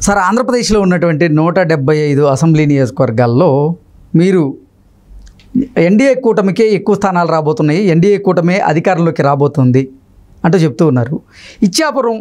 Sir ఆంధ్రప్రదేశ్లో ఉన్నటువంటి నూట డెబ్బై ఐదు అసెంబ్లీ నియోజకవర్గాల్లో మీరు ఎన్డీఏ కూటమికే ఎక్కువ స్థానాలు రాబోతున్నాయి ఎన్డీఏ కూటమే అధికారంలోకి రాబోతుంది అంటూ చెప్తూ ఉన్నారు ఇచ్చాపురం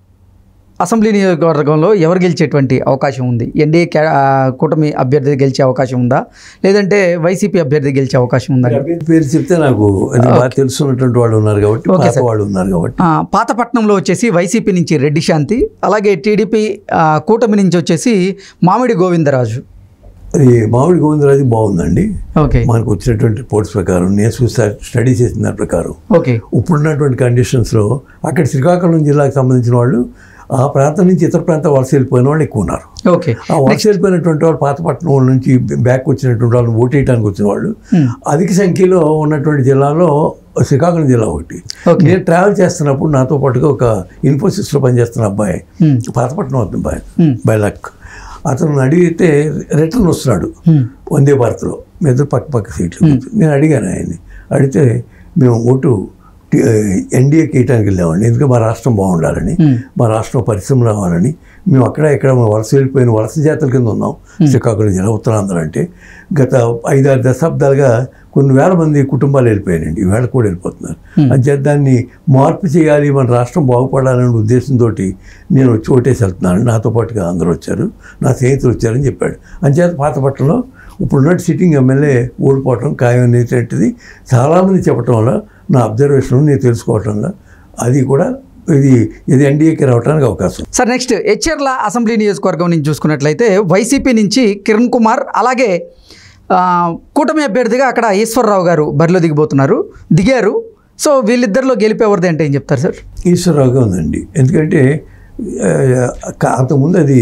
అసెంబ్లీ నియోజకవర్గంలో ఎవరు గెలిచేటువంటి అవకాశం ఉంది ఎన్డీఏ క్యా- ఆ, కూటమి అభ్యర్థి గెలిచే అవకాశం ఉందా లేదంటే వైసీపీ అభ్యర్థి గెలిచే అవకాశం ఉందా అభ్యర్థి పేరు చెప్తే నాకు అది బాగా తెలుసున్నటువంటి వాళ్ళు ఉన్నారు కాబట్టి ఓకే పాత సార్. వాళ్ళు ఉన్నారు కాబట్టి ఆ, పాతపట్నంలో వచ్చేసి వైసీపీ నుంచి రెడ్డి శాంతి అలాగే టీడీపీ ఆ, కూటమి నుంచి వచ్చేసి మామిడి గోవిందరాజు అది మామిడి గోవిందరాజు బాగుందండి ఓకే మనకు వచ్చినటువంటి రిపోర్ట్స్ ప్రకారం నేను చూసా స్టడీ చేసిన దాని ప్రకారం ఓకే ఇప్పుడున్నటువంటి కండిషన్స్లో అక్కడ శ్రీకాకుళం జిల్లాకు సంబంధించిన వాళ్ళు ఆ ప్రాంతం నుంచి ఇతర ప్రాంతం వలస వెళ్ళిపోయిన వాళ్ళు ఎక్కువ ఉన్నారు ఓకే ఆ వలస వెళ్ళిపోయినటువంటి వాళ్ళు పాతపట్నం వాళ్ళ నుంచి బ్యాక్ వచ్చినటువంటి వాళ్ళు ఓటేయడానికి వచ్చిన వాళ్ళు అధిక సంఖ్యలో ఉన్నటువంటి జిల్లాలో శ్రీకాకుళం జిల్లా ఒకటి ఓకే. నేను ట్రావెల్ చేస్తున్నప్పుడు నాతో పాటుగా ఒక ఇన్ఫోసిస్లో పనిచేస్తున్న అబ్బాయి Hmm. పాతపట్నం అవుతుంది అబ్బాయి Hmm. బై లక్ అతను అడిగితే రిటర్న్ వస్తున్నాడు Hmm. వందే భారత్లో మీ ఇద్దరు పక్క పక్క సీట్లు కూర్చొని. నేను అడిగాను ఆయన్ని అడిగితే మేము ఓటు టి- ఎన్డీఏకి వేయడానికి వెళ్ళామండి ఎందుకంటే మా రాష్ట్రం బాగుండాలని Hmm. మా రాష్ట్రం పరిశ్రమ రావాలని మేము అక్కడ ఇక్కడ మా వలస వెళ్ళిపోయిన వలస జాతుల కింద ఉన్నాం శ్రీకాకుళం జిల్లా ఉత్తరాంధ్ర అంటే గత ఐదారు దశాబ్దాలుగా కొన్ని వేల మంది కుటుంబాలు వెళ్ళిపోయారండి ఈవేళ కూడా వెళ్ళిపోతున్నారు అంచేత దాన్ని మార్పు చేయాలి మన రాష్ట్రం బాగుపడాలనే ఉద్దేశంతో నేను వచ్చి ఓటేసి వెళ్తున్నాను నాతో పాటుగా అందరూ వచ్చారు నా స్నేహితులు వచ్చారని చెప్పాడు అంచేత పాతపట్నంలో ఇప్పుడున్నట్టు సిట్టింగ్ ఎమ్మెల్యే ఓడిపోవటం ఖాయం అనేటువంటిది చాలామంది చెప్పటం వల్ల నా అబ్జర్వేషన్ నేను తెలుసుకోవటం వల్ల అది కూడా ఇది ఇది ఎన్డీఏకి రావడానికి అవకాశం సార్ నెక్స్ట్ హెచ్ఎర్ల అసెంబ్లీ నియోజకవర్గం నుంచి చూసుకున్నట్లయితే వైసీపీ నుంచి కిరణ్ కుమార్ అలాగే ఆ, కూటమి అభ్యర్థిగా అక్కడ ఈశ్వరరావు గారు బరిలో దిగిపోతున్నారు దిగారు సో వీళ్ళిద్దరిలో గెలిపేవరది అంటే ఏం చెప్తారు సార్ ఈశ్వరరావుగా ఉందండి ఎందుకంటే ఆ, క- అంతకుముందు అది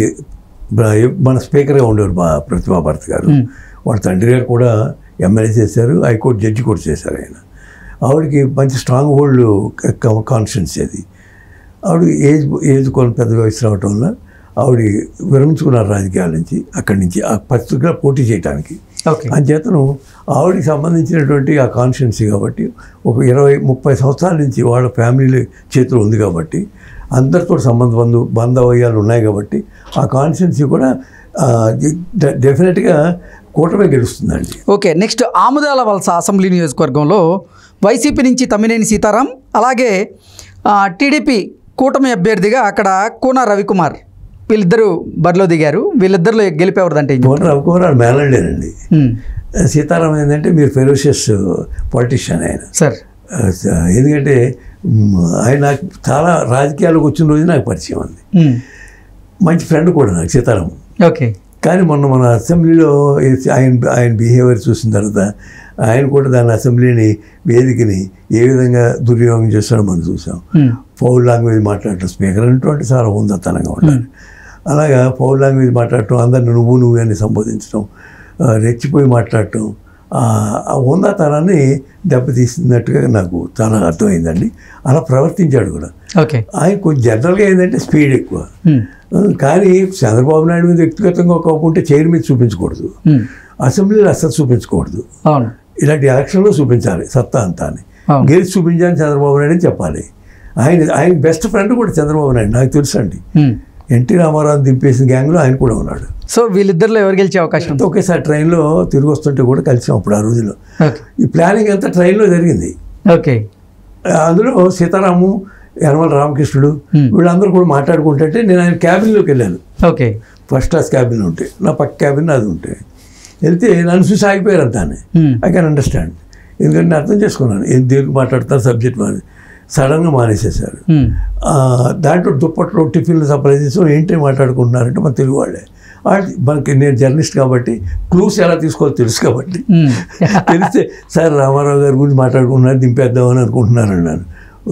బ- మన స్పీకర్గా ఉండేవారు మా ప్రతిభా భారత్ గారు వాళ్ళ తండ్రి గారు కూడా ఎమ్మెల్యే చేశారు హైకోర్టు జడ్జి కూడా చేశారు ఆయన ఆవిడకి మంచి స్ట్రాంగ్ హోల్డ్ కాన్స్టిట్యున్సీ అది ఆవిడ ఏజ్ ఏజ్ కొన్ని పెద్ద వయసు రావటం వల్ల ఆవిడ విరమించుకున్నారు రాజకీయాల నుంచి అక్కడి నుంచి ఆ పరిస్థితిగా పోటీ చేయడానికి ఓకే అంచేతను ఆవిడకి సంబంధించినటువంటి ఆ కాన్స్టిట్యున్సీ కాబట్టి ఒక ఇరవై ముప్పై సంవత్సరాల నుంచి వాళ్ళ ఫ్యామిలీ చేతిలో ఉంది కాబట్టి అందరితో సంబంధ బంధు బంధవయ్యాలు ఉన్నాయి కాబట్టి ఆ కాన్స్టిట్యున్సీ కూడా ఆ, డె- డెఫినెట్గా కూటమే గెలుస్తుందండి ఓకే నెక్స్ట్ ఆముదాల వలస అసెంబ్లీ నియోజకవర్గంలో వైసీపీ నుంచి తమ్మినేని సీతారాం అలాగే ఆ, టీడీపీ కూటమి అభ్యర్థిగా అక్కడ కూన రవికుమార్ వీళ్ళిద్దరూ బరిలో దిగారు వీళ్ళిద్దరిలో గెలిపేవరదంటే ఏం చెప్తారు? కోన రవికుమార్ మేనలేనండి ఉమ్, సీతారాం ఏంటంటే మీరు ఫెరోషియస్ పొలిటీషియన్ ఆయన సార్ ఆ, స- ఎందుకంటే మ్, ఆయన నాకు చాలా రాజకీయాలకు వచ్చిన రోజు నాకు పరిచయం ఉంది ఉమ్, మంచి ఫ్రెండ్ కూడా నాకు సీతారాం ఓకే కానీ మొన్న మన అసెంబ్లీలో ఏ- ఆయన ఆయన బిహేవియర్ చూసిన తర్వాత ఆయన కూడా దాని అసెంబ్లీని వేదికని ఏ విధంగా దుర్వినియోగం చేస్తాడో మనం చూసాం ఉమ్, పౌల్ లాంగ్వేజ్ మాట్లాడటం స్పీకర్ అనేటువంటి చాలా ఉందతనంగా ఉండాలి అలాగా పౌల్ లాంగ్వేజ్ మాట్లాడటం అందరిని నువ్వు నువ్వు అని సంబోధించడం ఆ, రెచ్చిపోయి మాట్లాడటం ఆ ఆ ఉందాతనాన్ని దెబ్బతీసినట్టుగా నాకు చాలా అర్థమైందండి అలా ప్రవర్తించాడు కూడా ఓకే ఆయన కొంచెం జనరల్గా ఏంటంటే స్పీడ్ ఎక్కువ ఉమ్, ఆ, కానీ చంద్రబాబు నాయుడు మీద వ్యక్తిగతంగా కోపం ఉంటే చైర్ మీద చూపించకూడదు ఉమ్, అసెంబ్లీలో అస్సలు చూపించకూడదు అవును ఇలాంటి ఎలక్షన్లో చూపించాలి సత్తా అంతా అని అవును. గెలిచి చూపించాలని చంద్రబాబు నాయుడు అని చెప్పాలి ఆయన ఆయన బెస్ట్ ఫ్రెండ్ కూడా చంద్రబాబు నాయుడు నాకు తెలుసు అండి ఉమ్. ఎన్టీ రామారావు దింపేసిన గ్యాంగ్లో ఆయన కూడా ఉన్నాడు సో వీళ్ళిద్దరిలో ఎవరు గెలిచే అవకాశం ఉంది ఒకేసారి ట్రైన్లో తిరిగి వస్తుంటే కూడా కలిసాం అప్పుడు ఆ రోజుల్లో ఓకే ఈ ప్లానింగ్ అంతా ట్రైన్లో జరిగింది ఓకే అందులో సీతారాము యనమల రామకృష్ణుడు Hmm. వీళ్ళందరూ కూడా మాట్లాడుకుంటుంటే నేను ఆయన క్యాబిన్లోకి వెళ్ళాను ఓకే ఫస్ట్ క్లాస్ క్యాబిన్ ఉంటే నా పక్క క్యాబిన్ అది ఉంటే వెళ్తే నన్ను చూసి ఆగిపోయారు అంతానే Hmm. ఐ కెన్ అండర్స్టాండ్ ఎందుకంటే నేను అర్థం చేసుకున్నాను ఏం దేనికి మాట్లాడతారు సబ్జెక్ట్ మాది సడన్గా మానేసేసారు ఉమ్, ఆ, దాంట్లో దుప్పట్లు టిఫిన్లు సప్లై చేసాం ఏంటి మాట్లాడుకుంటున్నారంటే మన తెలుగు వాళ్ళే వాళ్ళు మనకి నేను జర్నలిస్ట్ కాబట్టి క్లూస్ ఎలా తీసుకోవాలో తెలుసు కాబట్టి ఉమ్, తెలిస్తే సార్ రామారావు గారి గురించి మాట్లాడుకుంటున్నారు దింపేద్దామని అనుకుంటున్నారు అన్నాను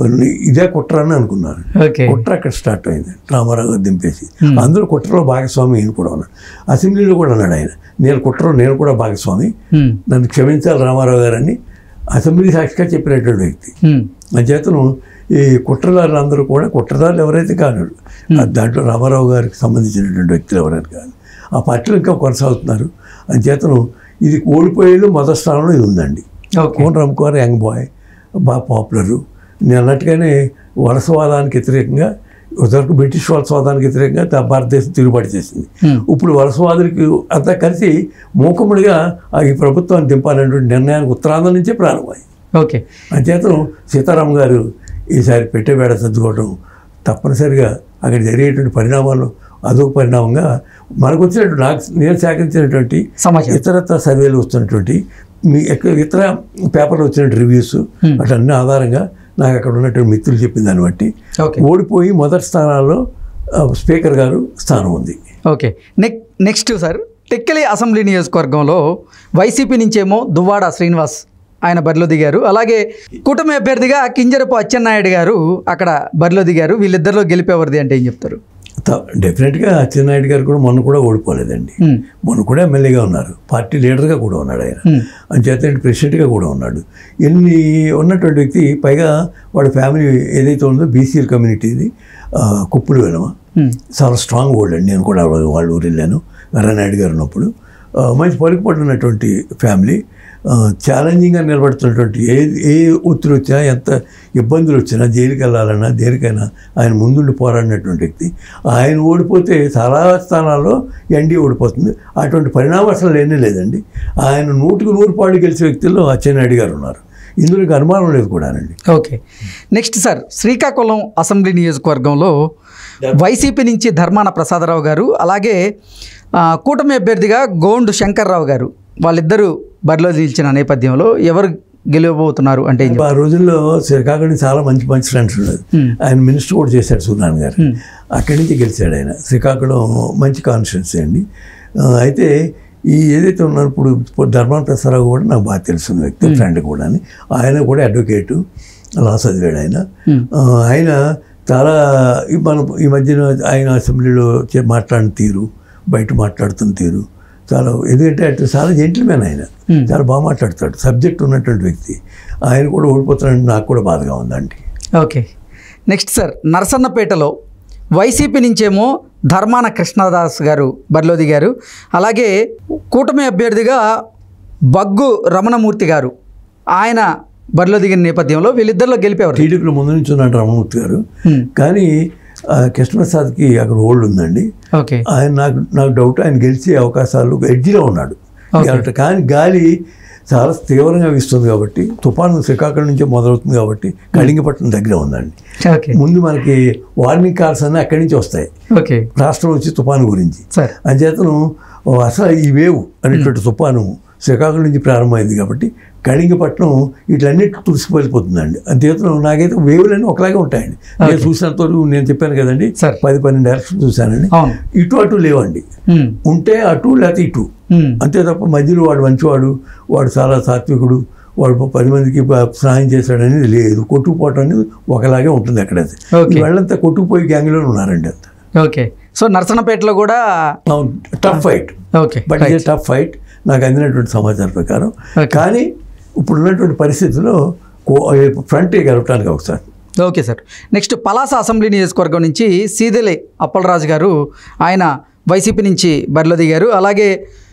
ఇదే కుట్ర అని అనుకున్నాను ఓకే కుట్ర అక్కడ స్టార్ట్ అయింది రామారావు గారు దింపేసి అందరూ కుట్రలో భాగస్వామి ఈయన కూడా ఉన్నాడు అసెంబ్లీలో కూడా అన్నాడు ఆయన నేను కుట్రలో నేను కూడా భాగస్వామి ఉమ్, నన్ను క్షమించాలి రామారావు గారని అసెంబ్లీ సాక్షిగా చెప్పినటువంటి వ్యక్తి ఉమ్, అంచేతను ఈ కుట్రదారులు అందరూ కూడా కుట్రదారులు ఎవరైతే కాదు దాంట్లో రామారావు గారికి సంబంధించినటువంటి వ్యక్తులు ఎవరైనా కాదు ఆ పార్టీలు ఇంకా కొనసాగుతున్నారు అంచేతను ఇది ఓడిపోయేళ్ళు మొదటి స్థానంలో ఇది ఉందండి okay Kona Ramkumar young boy బాగా పాపులరు నేను అన్నట్టుగానే వలసవాదానికి వ్యతిరేకంగా ఉదరకు బ్రిటిష్ వలసవాదానికి వ్యతిరేకంగా తా- భారతదేశం తిరుగుబాటు చేసింది Hmm. ఇప్పుడు వలసవాదులకి అంతా కలిసి మూకుమ్మడిగా ఆ ఈ ప్రభుత్వాన్ని దింపాలనేటువంటి నిర్ణయానికి ఉత్తరాంధ్ర నుంచే ప్రారంభమైంది ఓకే అంచేతం సీతారాం గారు ఈసారి పెట్టేవేడ సర్దుకోవడం తప్పనిసరిగా అక్కడ జరిగేటువంటి పరిణామాలు అదొక పరిణామంగా మనకు వచ్చినటువంటి నాకు నేను సేకరించినటువంటి సమాచారం ఇతరత్ర సర్వేలు వస్తున్నటువంటి మీ ఎక్క- ఇతర పేపర్లో వచ్చిన రివ్యూస్ Hmm. అట్లన్నీ ఆధారంగా నాకు అక్కడ ఉన్నటువంటి మిత్రులు చెప్పిన దాన్ని బట్టి ఓకే ఓడిపోయి మొదటి స్థానాల్లో ఆ, స్పీకర్ గారు స్థానం ఉంది okay next next sir Tekkali assembly నియోజకవర్గంలో వైసీపీ నుంచేమో దువ్వాడ శ్రీనివాస్ ఆయన బరిలో దిగారు అలాగే కూటమి అభ్యర్థిగా కింజరపు అచ్చెన్నాయుడు గారు అక్కడ బరిలో దిగారు వీళ్ళిద్దరిలో గెలిపేవరిది అంటే ఏం చెప్తారు త- డెఫినెట్గా అచ్చెన్నాయుడు గారు కూడా మొన్న కూడా ఓడిపోలేదండి హ్మ్. మొన్న కూడా ఎమ్మెల్యేగా ఉన్నారు పార్టీ లీడర్గా కూడా ఉన్నాడు ఆయన హ్మ్. అంచేత ప్రెసిడెంట్గా కూడా ఉన్నాడు ఎన్ని ఉన్నటువంటి వ్యక్తి పైగా వాళ్ళ ఫ్యామిలీ ఏదైతే ఉందో బీసీఎల్ కమ్యూనిటీది ఆ, కుప్పులు వెళ్ళమ హ్మ్. చాలా స్ట్రాంగ్ ఓల్డ్ అండి నేను కూడా వాళ్ళ వాళ్ళ ఊరు వెళ్ళాను నారాయణ గారు ఉన్నప్పుడు ఆ, మంచి పలుకుపడినటువంటి ఫ్యామిలీ ఛాలెంజింగ్గా నిలబడుతున్నటువంటి ఏ ఏ ఒత్తిడి వచ్చినా ఎంత ఇబ్బందులు వచ్చినా జైలుకి వెళ్ళాలన్నా దేనికైనా ఆయన ముందుండి పోరాడినటువంటి వ్యక్తి ఆయన ఓడిపోతే చాలా స్థానాల్లో ఎన్డీ ఓడిపోతుంది అటువంటి పరిణామం అసలు లేనే లేదండి ఆయన నూటికి నూరు పాళ్ళు గెలిచే వ్యక్తుల్లో అచ్చెన్నాయుడు గారు ఉన్నారు ఇందులో ఇంకా అనుమానం లేదు కూడానండి okay next sir Srikakulam assembly నియోజకవర్గంలో వైసీపీ నుంచి ధర్మాన ప్రసాదరావు గారు అలాగే ఆ, కూటమి అభ్యర్థిగా గోండు శంకర్రావు గారు వాళ్ళిద్దరూ బరిలో నిలిచిన నేపథ్యంలో ఎవరు గెలవబోతున్నారు అంటే ఏం చెప్తారు? ఆ రోజుల్లో శ్రీకాకుళం చాలా మంచి మంచి ఫ్రెండ్స్ ఉండేది Hmm. ఆయన మినిస్టర్ కూడా చేశాడు సూర్యనారాయణ గారు Hmm. అక్కడి నుంచి గెలిచాడు ఆయన శ్రీకాకుళం మంచి కాన్స్టిట్యున్సీ అండి ఆ, అయితే ఈ ఏదైతే ఉన్నారో ఇప్పుడు ఇప్పుడు ధర్మాన ప్రసాదరావు కూడా నాకు బాగా తెలిసిన వ్యక్తి ఫ్రెండ్ కూడా ఆయన కూడా అడ్వకేటు లా చదివాడు ఆయన Hmm. ఆ, ఆయన చాలా ఈ మనం ఈ మధ్యన ఆయన అసెంబ్లీలో చే- మాట్లాడిన తీరు బయట మాట్లాడుతున్న తీరు చాలా ఎందుకంటే అటు చాలా జెంటిల్మెన్ ఆయన Hmm. చాలా బాగా మాట్లాడతాడు సబ్జెక్ట్ ఉన్నటువంటి వ్యక్తి ఆయన కూడా ఓడిపోతున్నాడని నాకు కూడా బాధగా ఉందండి ఓకే నెక్స్ట్ సార్ నరసన్నపేటలో వైసీపీ నుంచేమో ధర్మాన కృష్ణదాస్ గారు బరిలో దిగారు అలాగే కూటమి అభ్యర్థిగా బగ్గు రమణమూర్తి గారు ఆయన బరిలో దిగిన నేపథ్యంలో వీళ్ళిద్దరిలో గెలిపేవారు టీడీపీలో ముందు నుంచి ఉన్నాడు రామమూర్తి గారు హ్మ్. కానీ ఆ, కృష్ణప్రసాద్కి అక్కడ ఓల్డ్ ఉందండి ఓకే ఆయన నాకు నాకు డౌట్ ఆయన గెలిచే అవకాశాలు ఎడ్జిలో ఉన్నాడు Okay. గెలట- కానీ గాలి చాలా తీవ్రంగా వీస్తుంది కాబట్టి తుఫాను శ్రీకాకుళం నుంచే మొదలవుతుంది కాబట్టి కళింగపట్నం దగ్గర ఉందండి ఓకే ముందు మనకి వార్నింగ్ కాల్స్ అన్నీ అక్కడి నుంచి వస్తాయి ఓకే రాష్ట్రం వచ్చి తుఫాను గురించి సార్ అంచేతను ఓ అసలు ఈ వేవ్ అనేటువంటి తుఫాను శ్రీకాకుళం నుంచి ప్రారంభమైంది కాబట్టి కళింగపట్నం వీటన్నిటి తుడిసిపోయిపోతుందండి అంతేతను నాకైతే వేవులన్నీ ఒకలాగే ఉంటాయండి నేను చూసినంత వరకు నేను చెప్పాను కదండి సార్. పది పన్నెండు ఎలక్షన్ చూశానండి అవును ఇటు అటు లేవండి హ్మ్. ఉంటే అటు లేకపోతే ఇటు హ్మ్. అంతే తప్ప మధ్యలో వాడు మంచివాడు వాడు చాలా సాత్వికుడు వాడు పది మందికి ప- సహాయం చేశాడు అనేది లేదు కొట్టుకుపోవటం అనేది ఒకలాగే ఉంటుంది అక్కడైతే Okay. వాళ్ళంతా కొట్టుకుపోయి గ్యాంగ్లో ఉన్నారండి అంత ఓకే సో నరసన్నపేటలో కూడా టఫ్ ఫైట్ ఓకే బట్ ఇది టఫ్ ఫైట్ నాకు అందినటువంటి సమాచారం ప్రకారం Okay. కానీ ఇప్పుడు ఉన్నటువంటి పరిస్థితుల్లో ఫ్రంట్ గెలవటానికి ఒకసారి okay sir next Palasa assembly నియోజకవర్గం నుంచి సీదెలే అప్పలరాజు గారు ఆయన వైసీపీ నుంచి బరిలో దిగారు అలాగే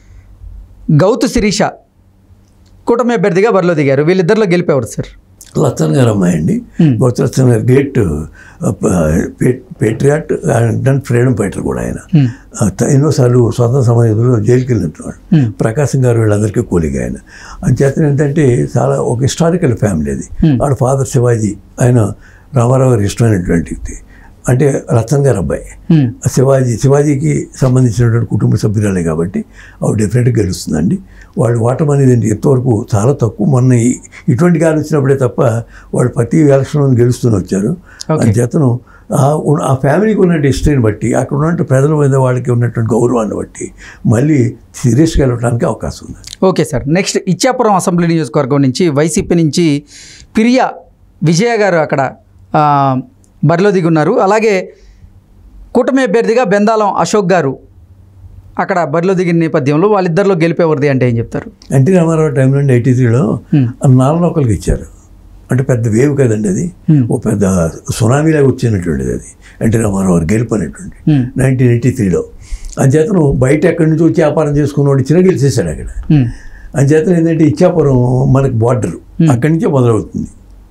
గౌతు శిరీష కూటమి అభ్యర్థిగా బరిలో దిగారు వీళ్ళిద్దరిలో గెలిపేవారు సార్ లచ్చన్ గారు అమ్మాయి అండి Hmm. గౌతమ్ లచ్చన్ గారు great patriot and freedom fighter కూడా ఆయన Hmm. ఆ, త- ఎన్నోసార్లు స్వాతంత్ర సమయంలో జైలుకి వెళ్ళినట్టున్నాడు Hmm. ప్రకాశం గారు వీళ్ళందరికీ కూలిగా ఆయన అంచేత ఏంటంటే చాలా ఒక హిస్టారికల్ ఫ్యామిలీ అది Hmm. వాళ్ళ ఫాదర్ శివాజీ ఆయన రామారావు గారు ఇష్టమైనటువంటి వ్యక్తి అంటే రతన్ గారు అబ్బాయి హ్మ్. శివాజీ శివాజీకి సంబంధించినటువంటి కుటుంబ సభ్యురాలే కాబట్టి ఆవిడ డెఫినెట్గా గెలుస్తుందండి వాళ్ళు ఓటం అనేది ఏంటి ఎంతవరకు చాలా తక్కువ మొన్న ఈ- ఇటువంటి గాలి వచ్చినప్పుడే తప్ప వాళ్ళు ప్రతి ఎలక్షన్లో గెలుస్తూనే వచ్చారు Okay. అని చేతను ఆ ఉన్న- ఆ ఫ్యామిలీకి ఉన్న హిస్టరీని బట్టి అక్కడ ఉన్నటువంటి ప్రజల మీద వాళ్ళకి ఉన్నటువంటి గౌరవాన్ని బట్టి మళ్ళీ సీరియస్గా వెళ్ళడానికి అవకాశం ఉంది okay sir next Ichchapuram assembly నియోజకవర్గం నుంచి వైసీపీ నుంచి పిరియా విజయ గారు అక్కడ ఆ, బరిలో దిగి ఉన్నారు అలాగే కూటమి అభ్యర్థిగా బెందాలం అశోక్ గారు అక్కడ బరిలో దిగిన నేపథ్యంలో వాళ్ళిద్దరిలో గెలిపేవరిది అంటే ఏం చెప్తారు ఎన్టీ రామారావు టైం నుండి ఎయిటీ త్రీలో Hmm. నాలుగు ఇచ్చారు అంటే పెద్ద వేవ్ కదండి అది Hmm. ఓ పెద్ద సునామీలాగా వచ్చినటువంటిది అది ఎన్టీ రామారావు గారు గెలుపు అనేటువంటి Hmm. నైన్టీన్ ఎయిటీ త్రీలో అంచేతను బయట ఎక్కడి నుంచి వచ్చి వ్యాపారం చేసుకున్నవాడు ఇచ్చినా గెలిచేశాడు అక్కడ హ్మ్. అంచేతను ఏంటంటే ఇచ్చాపురం మనకి బార్డర్ అక్కడి నుంచే మొదలవుతుంది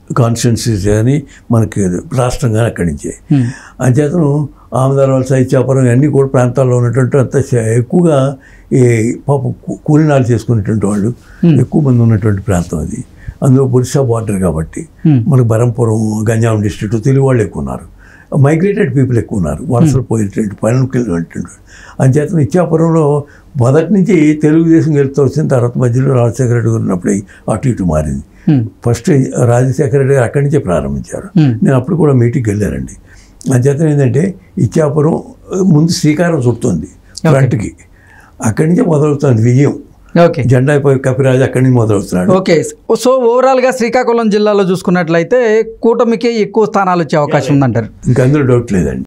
కాన్స్టిట్యున్సీస్ కానీ మనకి రాష్ట్రం కానీ అక్కడి నుంచే హ్మ్. అంచేతను ఆమదారాలు సైత్యాపురం ఇవన్నీ కూడా ప్రాంతాల్లో ఉన్నటువంటి అంత చ- ఎక్కువగా ఈ పాప కూ- కూలినాలు చేసుకునేటువంటి వాళ్ళు ఎక్కువ మంది ఉన్నటువంటి ప్రాంతం అది అందులో ఒరిస్సా బార్డర్ కాబట్టి హ్మ్. మనకు బరంపురం గంజాం డిస్ట్రిక్ట్ తెలుగు వాళ్ళు ఎక్కువ ఉన్నారు మైగ్రేటెడ్ పీపుల్ ఎక్కువ ఉన్నారు వలసలు పోయేటువంటి పనులకు వెళ్ళినటువంటి అంచేతను ఇచ్చాపురంలో మొదటి నుంచి తెలుగుదేశం గెలుస్తూ వచ్చిన తర్వాత మధ్యలో రాజశేఖర రెడ్డి గారు ఉన్నప్పుడు అటు ఇటు మారింది హ్మ్. ఫస్ట్ రాజశేఖర రెడ్డి గారు అక్కడి నుంచే ప్రారంభించారు Hmm. నేను అప్పుడు కూడా మీటింగ్కి వెళ్ళానండి అంచేత ఏంటంటే ఇచ్చాపురం ముందు శ్రీకారం చుడుతుంది ఫ్రంట్కి అక్కడి నుంచే మొదలవుతుంది విజయం ఓకే జెండా పై కపిరాజు అక్కడి నుంచి మొదలవుతున్నాడు ఓకే సో ఓవరాల్గా శ్రీకాకుళం జిల్లాలో చూసుకున్నట్లయితే కూటమికే ఎక్కువ స్థానాలు వచ్చే అవకాశం ఉందంటారు ఇంకా అందులో డౌట్ లేదండి